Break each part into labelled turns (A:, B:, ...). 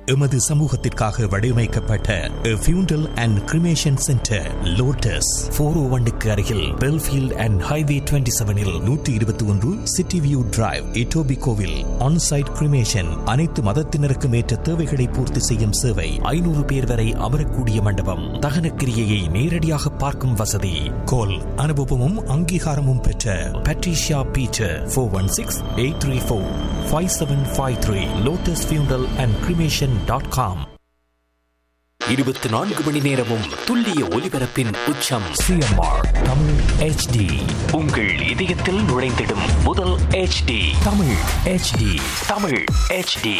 A: எமது சமூகத்திற்காக வடிவமைக்கப்பட்ட funeral and cremation centre Lotus four O ஒன்னுக்கு அருகில் பெல்ஃபீல்ட் அண்ட் ஹைவே டுவெண்ட்டி செவனில் நூற்றி இருபத்தி ஒன்று சிட்டி வியூ டிரைவ் இட்டோபி கோவில் ஆன்சைட் கிரிமேஷன் அனைத்து மதத்தினருக்கும் ஏற்ற தேவைகளை பூர்த்தி செய்யும் சேவை ஐநூறு பேர் வரை அமரக்கூடிய மண்டபம் தகனக்கிரியையை நேரடியாக பார்க்கும் வசதி கோல் அனுபவமும் அங்கீகாரமும் பெற்ற Patricia Beecher four one six eight three four five seven five three Lotus funeral and cremation dot com இருபத்தி நான்கு மணி நேரமும் துல்லிய ஒலிபரப்பின் உச்சம் சிஎம்ஆர் தமிழ் ஹெச்டி உங்கள் இதயத்தில் நுழைந்திடும் முதல் HD Tamil HD Tamil HD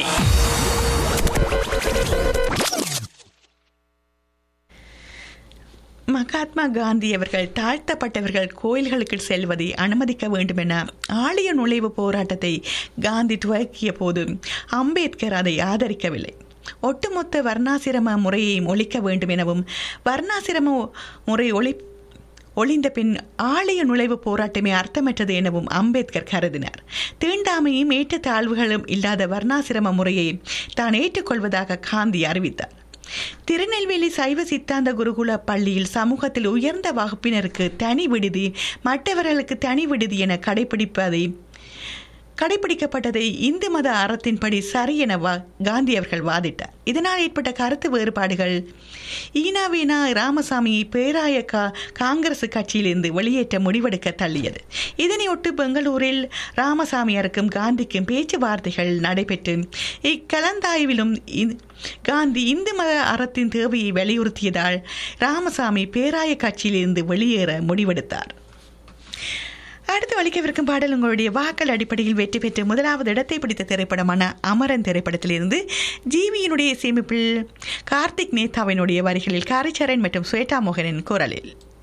B: Mahatma Gandhi அவர்கள் தாழ்த்தப்பட்டவர்கள் கோயில்களுக்கு செல்வதை அனுமதிக்க வேண்டும் என ஆலய நுழைவு போராட்டத்தை காந்தி துவக்கிய போது அம்பேத்கர் அதை ஆதரிக்கவில்லை ஒட்டுமொத்த வர்ணாசிரம முறையை ஒழிக்க வேண்டும் எனவும் வர்ணாசிரம முறை ஒளி ஒளிந்த பின் ஆலய நுழைவு போராட்டமே அர்த்தமற்றது எனவும் அம்பேத்கர் கருதினார் தீண்டாமையும் ஏற்றத்தாழ்வுகளும் இல்லாத வர்ணாசிரம முறையை தான் ஏற்றுக்கொள்வதாக காந்தி அறிவித்தார் திருநெல்வேலி சைவ சித்தாந்த குருகுல பள்ளியில் சமூகத்தில் உயர்ந்த வகுப்பினருக்கு தனி விடுதி மற்றவர்களுக்கு தனி விடுதி என கடைபிடிப்பதை கடைபிடிக்கப்பட்டதை இந்து மத அறத்தின்படி சரி என வா காந்தி அவர்கள் வாதிட்டார் இதனால் ஏற்பட்ட கருத்து வேறுபாடுகள் ஈனாவீனா ராமசாமியை பேராய கா காங்கிரஸ் கட்சியிலிருந்து வெளியேற்ற முடிவெடுக்க தள்ளியது இதனையொட்டு பெங்களூரில் ராமசாமியாருக்கும் காந்திக்கும் பேச்சுவார்த்தைகள் நடைபெற்று இக்கலந்தாய்விலும் காந்தி இந்து மத அறத்தின் தேவையை வலியுறுத்தியதால் ராமசாமி பேராய கட்சியிலிருந்து வெளியேற முடிவெடுத்தார் அடுத்து வலிக்கவிருக்கும் பாடல் உங்களுடைய வாக்கள் அடிப்படையில் வெற்றி பெற்று முதலாவது இடத்தை பிடித்த திரைப்படமான அமரன் திரைப்படத்திலிருந்து ஜீவியினுடைய சேமிப்பில் கார்த்திக் நேதாவினுடைய வரிகளில் காரிச்சரன் மற்றும் ஸ்வேதா மோகனின் குரலில்